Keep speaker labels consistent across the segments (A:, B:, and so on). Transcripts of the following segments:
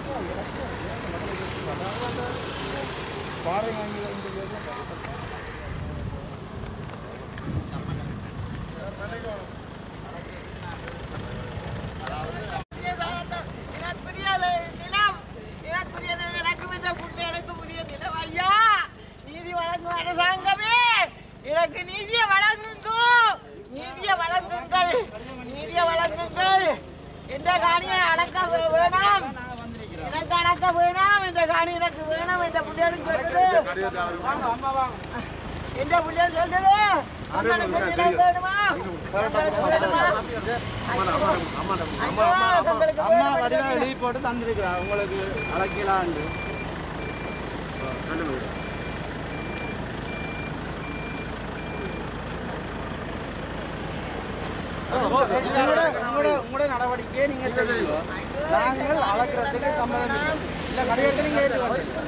A: எனக்குரிய நிலம் எனக்குரிய நிலம் எனக்கு விட்ட குட்டிகளுக்கு உரிய நிலம் ஐயா நீதி வழங்கும் அரசாங்கமே எனக்கு நீதியை வழங்குங்க நீதியை வழங்குங்கள் நீதியை வழங்குங்கள் என்ற காணியை அடக்க வே- வேணாம் எனக்கு அடக்க வேணாம் என்ற காணி எனக்கு வேணாம் என்ற பிள்ளைகளுக்கு சொல்லுது என்ற பிள்ளைகள் சொல்லுது உங்களுக்கு நிலம் வேணுமா உங்களுக்கு வேணுமா ஐயோ, ஐயோ, உங்களுக்கு
B: அம்மா
A: வேணும்,
B: வடிவா
A: வேணும்.
B: எழுதி போட்டு தந்திருக்கிறா உங்களுக்கு அழைக்கலாண்டு உங்களோட உங்களோட உங்களோட நடவடிக்கையை நீங்க செய்யுங்க நாங்கள் அளக்கிறதுக்கு சம்மதம் இல்லை. இல்ல கடையத்தை நீங்க ஏற்று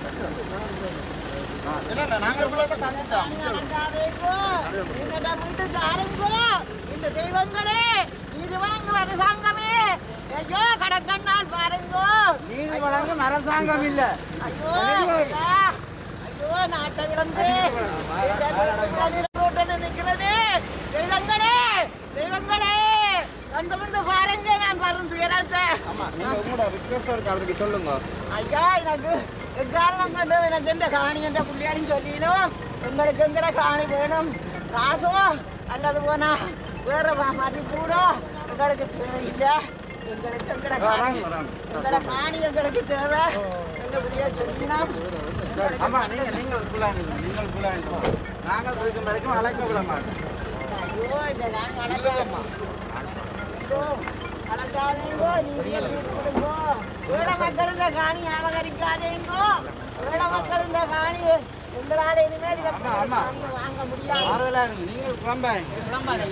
A: அடங்காதேங்கோ, என்னிடம் விட்டு தாருங்கோ, இந்த தெய்வங்களே இது வணங்கும் அரசாங்கமே ஐயோ கடற்கண்ணால் பாருங்கோ
B: நீதி வழங்கும் அரசாங்கம் இல்ல
A: ஐயோ ஐயா, ஐயோ நாட்டை இழந்து ரோட்டில் நிற்கிறது தெய்வங்களே தெய்வங்களே வந்து வந்து பாருங்க நான் வரும் துயரத்தை
C: நீங்க உங்களோட ரிக்வெஸ்ட் இருக்கு அவருக்கு சொல்லுங்க
A: ஐயா எனக்கு எக்காரணம் கொண்டு எனக்கு இந்த காணி என்ற பிள்ளையாரும் சொல்லிடும் உங்களுக்கு எங்கிற காணி வேணும் காசோ அல்லது போனா வேற ம- மதிப்பூடோ எங்களுக்கு தேவையில்லை எங்களுக்கு எங்கட காணி எங்கட காணி எங்களுக்கு தேவை எங்க பிள்ளையார் சொல்லினோம்
B: ஆமா நீங்க நீங்கள் குழாயிங்க நீங்கள் குழாயிங்க நாங்கள் இருக்கும் வரைக்கும் அழைக்க விட மாட்டோம்
A: ஐயோ இந்த காணி வளர்க்காமா வளர்க்காதீங்கோ நீங்க கொடுங்கோ ஏழை மக்கள் இந்த காணி அபகரிக்காதீங்கோ ஏழை மக்கள் இந்த காணி உங்களால இனிமேல் இதை
B: ஆமா, ஆமா.
A: காணியை வாங்க முடியாது
B: ஆறுதலா இருங்க நீங்கள் குழம்பாங்க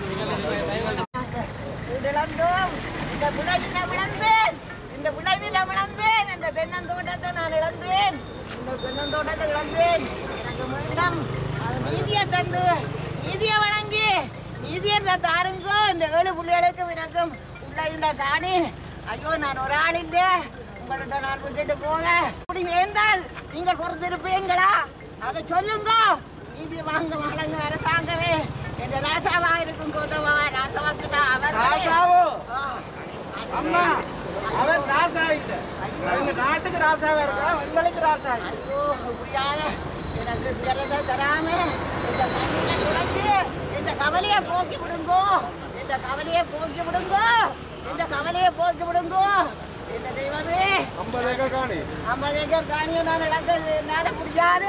A: இழந்தோம் இந்த விளைவில விளந்தேன் இந்த விளைவில விளந்தேன் இந்த தென்னந்தோட்டத்தை நான் இழந்தேன் இந்த தென்னந்தோட்டத்தை இழந்தேன் எனக்கு மீண்டும் அது நீதியை தந்து நீதியை வழங்கி நீதியை த- தாருங்கோ இந்த ஏழு பிள்ளைகளுக்கும் எனக்கும் உள்ள இந்த காணி ஐயோ நான் ஒரு ஆள் இல்லை உங்கள்கிட்ட நான் விட்டுட்டு போக அப்படி நேர்ந்தால் நீங்கள் பொறுத்திருப்பீங்களா அதை சொல்லுங்க நீதி வாங்க வழங்க அரசாங்கமே என்ற ராசாவா இருக்கும் கோதவா ராசாவுக்கு தான் அவர்
B: ராசாவோ அம்மா அவர் ராசா இல்ல எங்க நாட்டுக்கு ராசாவா இருக்கா உங்களுக்கு ராசா இல்ல
A: ஐயோ இப்படியாக எனக்கு விரத தராம இந்த கண்ணில துடைச்சு இந்த கவலையை போக்கி விடுங்கோ இந்த கவலையை போக்கி விடுங்கோ இந்த கவலையை போக்கி விடுங்கோ இந்த தெய்வமே
C: ஐம்பது ஏக்கர் காணி
A: ஐம்பது ஏக்கர் காணியை நான் இழக்க என்னால முடியாது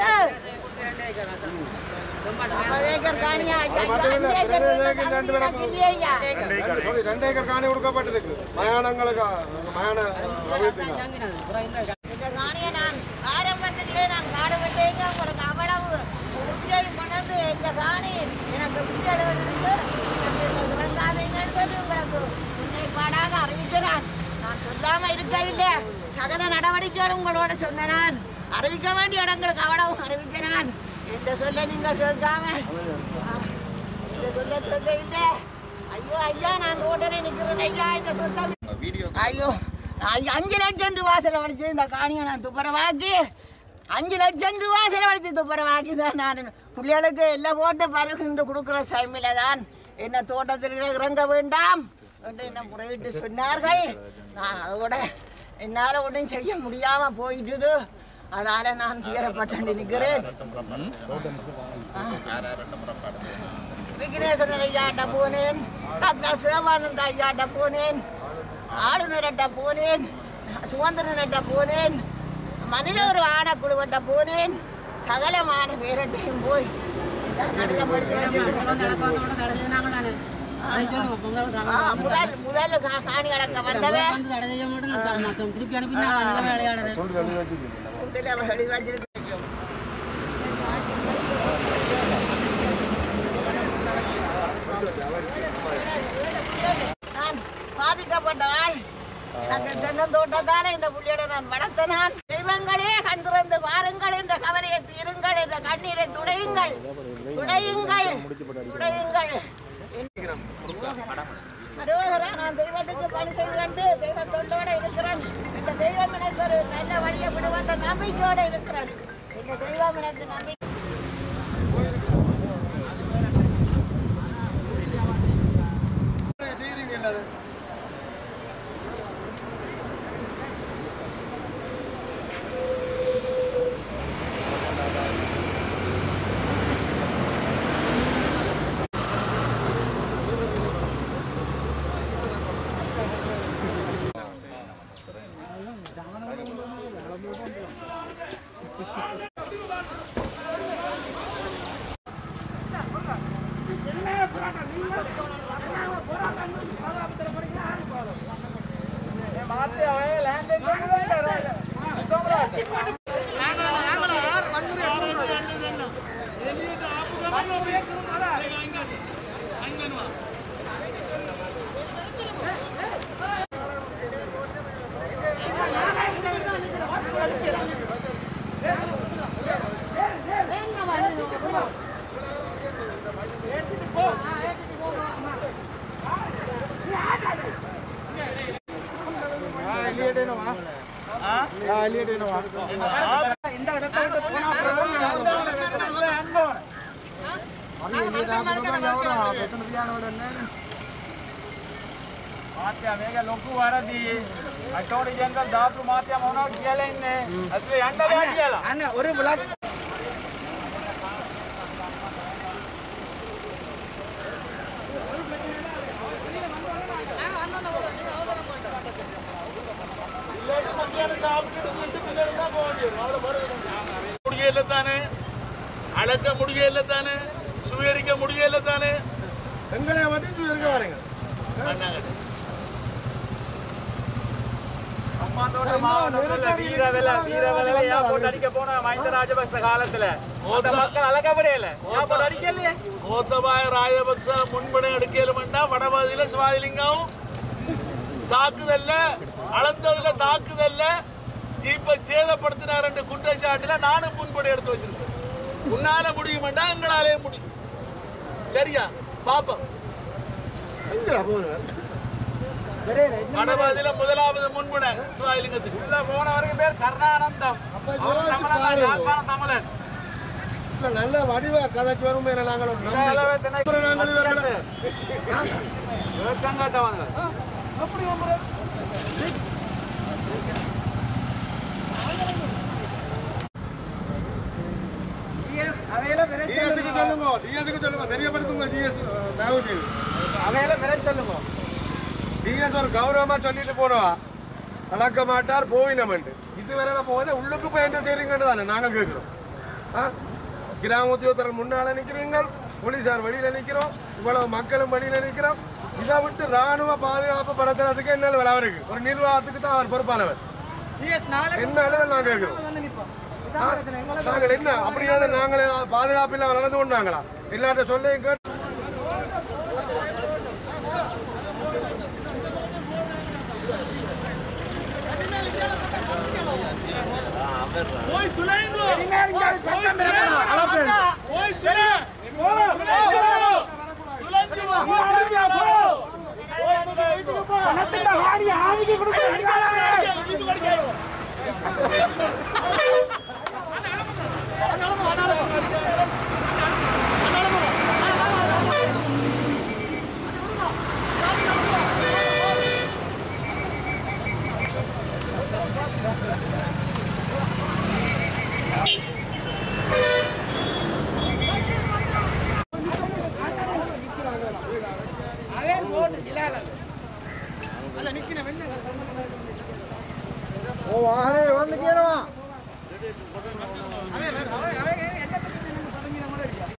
A: ஐம்பது ஏக்கர் காணியா ஐயா, ஐயா, அஞ்சு ஏக்கர் வேணும்,
C: ரெண்டு பேரும்
A: எனக்கு இல்லையா
C: ரெண்டு- sorry, ரெண்டு ஏக்கர் காணி கொடுக்கப்பட்டிருக்கு மயானங்களுக்கு மயான அபிவிருத்திக்கு.
A: இந்த காணியை நான் ஆரம்பத்திலேயே நான் காடு வெட்டேங்க உங்களுக்கு அவ்வளவு உறுதியை கொண்டு இந்த காணி எனக்கு விட்டெடுவதற்கு எனக்கு விளங்காதீங்கன்னு சொல்லி உங்களுக்கு முன்னேற்பாடாக அறிவிக்கிறேன் நான் சொல்லாம இருக்கையில்லை சகல நடவடிக்கைகள் உங்களோட சொன்ன நான் அறிவிக்க வேண்டிய இடங்களுக்கு அவ்வளவு அறிவிக்கிறேன் என்ற சொல்ல நீங்கள் கேட்காம ஆ, இந்த சொல்ல கேட்கவில்லை ஐயோ ஐயா நான் ரோட்டில் நிற்கிறேன் ஐயா இந்த சொல்ல ஐயோ நான் அஞ்சு லட்சம் ரூபா செலவழிச்சு இந்த காணியை நான் துப்புரவாக்கி அஞ்சு லட்சம் ரூபா செலவழிச்சு துப்புரவாக்கி தான் நான் பிள்ளைகளுக்கு எல்லாம் போட்டு பருகுந்து கொடுக்குற டைமில் தான் என்ன தோட்டத்தில் இறங்க வேண்டாம் என்று என்ன முறையிட்டு சொன்னார்கள் நான் அதோட என்னால் ஒன்றும் செய்ய முடியாமல் போயிட்டுது அதால நான் துயரப்பட்டு நிற்கிறேன் விக்னேஸ்வரன் ஐயாட்ட போனேன் டாக்டர் சிவானந்த ஐயாட்ட போனேன் ஆளுநர்கிட்ட போனேன் சுதந்திரன்கிட்ட போனேன் மனித ஒரு ஆணைக்குழுவட்ட போனேன் சகலமான பேரட்டையும் போய் நான் கடிதம் படித்து வச்சிருக்கிறேன் ஆ, முதல் முதல் கா- காணி அடக்க வந்தவன்
D: திருப்பி அனுப்பி அந்த வேலையாளர்
A: உண்டில அவன் எழுதி வச்சிருக்கேன் நான் பாதிக்கப்பட்ட ஆள் எனக்கு தென்னந்தோட்டத்தானே இந்த புள்ளியோட நான் வளர்த்த நான் தெய்வங்களே கண் திறந்து பாருங்கள் என்ற கவலையை தீருங்கள் என்ற கண்ணீரை துடையுங்கள் துடையுங்கள் துடையுங்கள் அரோகரா நான் தெய்வத்துக்கு பணி செய்து கண்டு தெய்வத்தொண்டோட இருக்கிறேன் இந்த தெய்வம் எனக்கு எனக்கு ஒரு நல்ல வழியை விடுவேன் நம்பிக்கையோட இருக்கிறேன் எங்க தெய்வம் எனக்கு நம்பிக்கை
C: செய்கிறீங்க எல்லாரும்
B: இந்த இடத்துல இருந்து போனா
E: මාත්‍යා මේක ලොකු වරදි අටෝඩි ජංගල් දාපු මාත්‍යා මොනවද කියලා ඉන්නේ අසල යන්න බෑ කියලා
B: அண்ணா ஒரு விளக்கு
F: முடியல தானே அளக்க முடியல தானே சுவீகரிக்க முடியல தானே
C: எங்களை மட்டும் இங்க இருக்க வரீங்க
E: අම්මාතෝට මාවතෝට வீர වෙல வீர වෙல ஏர்போர்ட் அடிக்க போன மஹிந்த ராஜபக்ச காலத்துல அந்த மக்கள் அழகப்படையில ஏர்போர்ட் அடிக்கலையே
F: கோத்தபாய ராஜபக்ச முன்பணம் எடுக்கலுமெண்டா வடபாதியில சிவாஜிலிங்கம் தாக்குதல்ல அளந்ததுல தாக்குதல்ல ஜீப்பை சேதப்படுத்தினார் என்ற குற்றச்சாட்டுல நானும் முன்படை எடுத்து வச்சிருக்கேன் உன்னால முடியுமெண்டா எங்களாலே முடியும் சரியா பாப்போம்
C: எங்கடா போகணும்
F: வடபாதியில முதலாவது முன்படை சிவாஜிலிங்கத்துக்கு
E: உள்ள போனவருக்கு பேர் கருணானந்தம்
C: அப்ப
E: அவர்
C: யோசிச்சு
E: தமிழன்
C: பாருங்க.
E: யாழ்ப்பாணம் தமிழன்
C: இல்ல, நல்ல வடிவா கதைச்சு வரும் என நாங்கள் ஒரு நம்பிக்கை.
E: அளவே திணை-
C: அப்புறம் நாங்கள் இவர்களை
E: வேட்கங்கட்டவங்க
B: அவையில விரைச்சு
C: டிஎஸ்க்கு சொல்லுங்க டிஎஸ்க்கு சொல்லுங்க தெரியப்படுத்துங்க டிஎஸ் தயவு செய்து
B: அவையில விரைச்சு சொல்லுங்க
C: டிஎஸ் ஒரு கௌரவமா சொல்லிட்டு போனவா கலக்க மாட்டார் போயினமெண்டு இதுவரை போக உள்ளுக்கு போய் என்ன செய்றீங்கன்னு தானே நாங்கள் கேட்கிறோம் ஆ? கிராம உத்தியோகத்தர்கள் முன்னால நிக்கிறீங்க போலீசார் வெளியில நிக்கிறோம் இவ்வளவு மக்களும் வெளியில நிக்கிறோம் இதை விட்டு ராணுவ பாதுகாப்பு படுத்துறதுக்கு என்ன வேலை அவருக்கு ஒரு நிர்வாகத்துக்கு தான் அவர் பொறுப்பானவர்
B: டிஎஸ் நாளைக்கு
C: என்ன அளவில் நாங்கள் கேட்கிறோம்
B: வந்து நிப்போம்
C: ஆ?
B: இதான் பிரச்சனை எங்களுக்கு
C: நாங்கள் என்ன அப்படியாவது நாங்களே பாதுகாப்பு இல்லாம நடந்து கொண்டாங்களா எல்லார்ட்ட சொல்லையும் கேட்டு
F: போய் துளைங்கோ போய் துளை
B: ஓ வாகனே வந்து கேளுவா